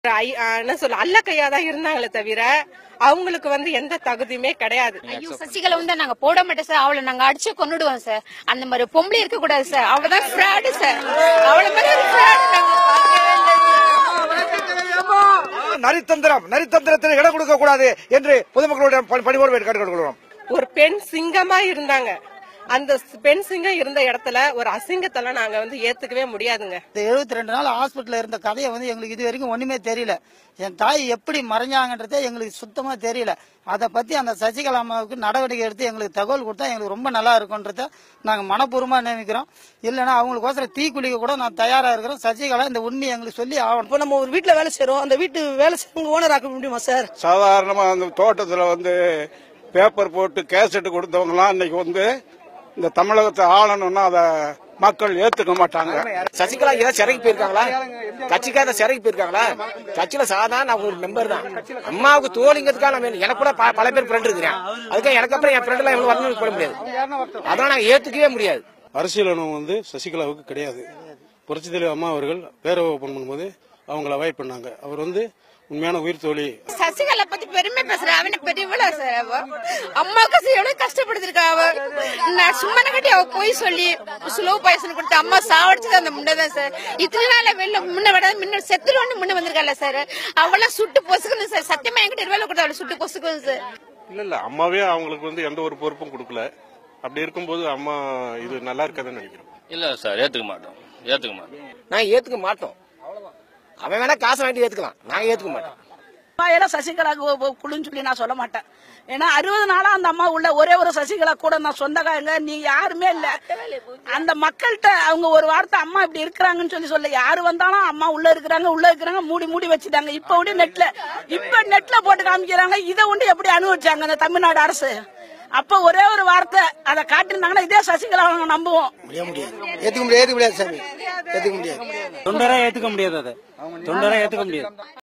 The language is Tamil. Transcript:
ஐ- ஆ, என்ன சொல்ல அல்ல கையா தான் இருந்தாங்களே தவிர அவங்களுக்கு வந்து எந்த தகுதியுமே கிடையாது ஐயோ சசிகலா வந்து நாங்க போட மாட்டோம் சார் அவளை நாங்க அடிச்சு கொன்னுடுவோம் சார் அந்த மாதிரி பொம்பளை இருக்க கூடாது சார் அவதான் ஃப்ராடு சார் அவளை மாதிரி ஒரு fraud நாங்க பார்க்கவே இல்லை. நரித்தந்திரம் நரித்தந்திரத்தில் இடம் கொடுக்க கூடாது என்று பொதுமக்களுடன் பணி- பணிவோடு கேட்டுக்கொள்கிறோம் ஒரு பெண் சிங்கமா இருந்தாங்க அந்த பெண் சிங்கம் இருந்த இடத்துல ஒரு அசிங்கத்தெல்லாம் நாங்க வந்து ஏத்துக்கவே முடியாதுங்க இந்த எழுபத்தி ரெண்டு நாள் ஹாஸ்பிட்டல்ல இருந்த கதையை வந்து எங்களுக்கு இது வரைக்கும் ஒண்ணுமே தெரியல என் தாய் எப்படி மறைஞ்சாங்கன்றதே எங்களுக்கு சுத்தமா தெரியல அதை பத்தி அந்த சசிகலா அம்மாவுக்கு நடவடிக்கை எடுத்து எங்களுக்கு தகவல் கொடுத்தா எங்களுக்கு ரொம்ப நல்லா இருக்கும்ன்றத நாங்க மனப்பூர்வமா நினைக்கிறோம் இல்லைன்னா அவங்களுக்கோசரம் தீ குளிக்க கூட நான் தயாரா இருக்கிறோம் சசிகலா இந்த உண்மையை எங்களுக்கு சொல்லி ஆகணும் இப்போ நம்ம ஒரு வீட்ல வேலை செய்றோம் அந்த வீட்டு வேலை செய்யறவங்க ஓனர் ஆக்க முடியுமா சார் சாதாரணமா அந்த தோட்டத்துல வந்து பேப்பர் போட்டு கேசட் கொடுத்தவங்கலாம் இன்னைக்கு வந்து இந்த தமிழகத்தை ஆளணும்னா அத மக்கள் ஏத்துக்க மாட்டாங்க சசிகலா ஏதாவது சிறைக்கு போயிருக்காங்களா கட்சிக்கார சிறைக்கு போயிருக்காங்களா கட்சியில சாதாரண அவங்க ஒரு மெம்பர் தான் அம்மாவுக்கு தோழிங்கிறதுக்காக நம்ம எனக்கு கூட ப- பல பேர் ஃப்ரெண்ட் இருக்கிறேன் அதுக்காக எனக்கு அப்புறம் என் ஃப்ரெண்ட் எல்லாம் இவ்வளவு வரணும்னு சொல்ல முடியாது அதெல்லாம் நாங்க ஏத்துக்கவே முடியாது அரசியல் அனுபவம் வந்து சசிகலாவுக்கு கிடையாது புரட்சி தலைவர் அம்மா அவர்கள் பேரவை ஓபன் பண்ணும்போது அவங்கள அவாய்ட் பண்ணாங்க அவர் வந்து உண்மையான உயிர் தோழி சசிகலா பத்தி பெருமை பேசுற அவன பெரியவளா சார் அவ அம்மாவுக்கு சார் எவ்வளவு கஷ்டப்படுத்திருக்கா அவ நான் சும்மா கட்டி அவ போய் சொல்லி ஸ்லோ பாய்சன் கொடுத்து அம்மா சாவடிச்சது அந்த முன்னதான் சார் இத்தனை நாள வெளில முன்ன விட முன்ன செத்துருவான்னு முன்ன வந்திருக்கால சார் அவள சுட்டு பொசுக்கணும் சார் சத்தியமா என்கிட்ட இருவேல கூட அவளை சுட்டு பொசுக்கணும் சார் இல்ல இல்ல அம்மாவே அவங்களுக்கு வந்து எந்த ஒரு பொறுப்பும் கொடுக்கல அப்படி இருக்கும்போது அம்மா இது நல்லா இருக்காதுன்னு நினைக்கிறேன் இல்ல சார் ஏத்துக்க மாட்டோம் ஏத்துக்க மாட்டோம் நாங்க ஏத்துக்க மாட்டோம் அவன் வேணா காசை வாங்கி ஏத்துக்கலாம் நாங்க ஏத்துக்க மாட்டோம் எல்லாம் சசிகலாக்கு குழுன்னு சொல்லி நான் சொல்ல மாட்டேன் ஏன்னா அறுபது நாளா அந்த அம்மா உள்ள ஒரே ஒரு சசிகலா கூட நான் சொந்தக்காரங்க நீ யாருமே இல்ல அந்த மக்கள்கிட்ட அவங்க ஒரு வார்த்தை அம்மா இப்படி இருக்கிறாங்கன்னு சொல்லி சொல்ல யாரு வந்தாலும் அம்மா உள்ள இருக்கிறாங்க உள்ள இருக்கிறாங்க மூடி மூடி வச்சுட்டாங்க இப்ப உடைய நெட்ல இப்ப நெட்ல போட்டு காமிக்கிறாங்க இதை உண்டு எப்படி அனுபவிச்சாங்க அந்த தமிழ்நாடு அரசு அப்ப ஒரே ஒரு வார்த்தை அதை காட்டியிருந்தாங்கன்னா இதே சசிகலா அவங்க நம்புவோம் ஏத்துக்க முடியாது ஏத்துக்க முடியாது சாமி ஏத்துக்க முடியாது தொண்டரா ஏத்துக்க முடியாது அதை தொண்டரா ஏத்துக்க முடியாது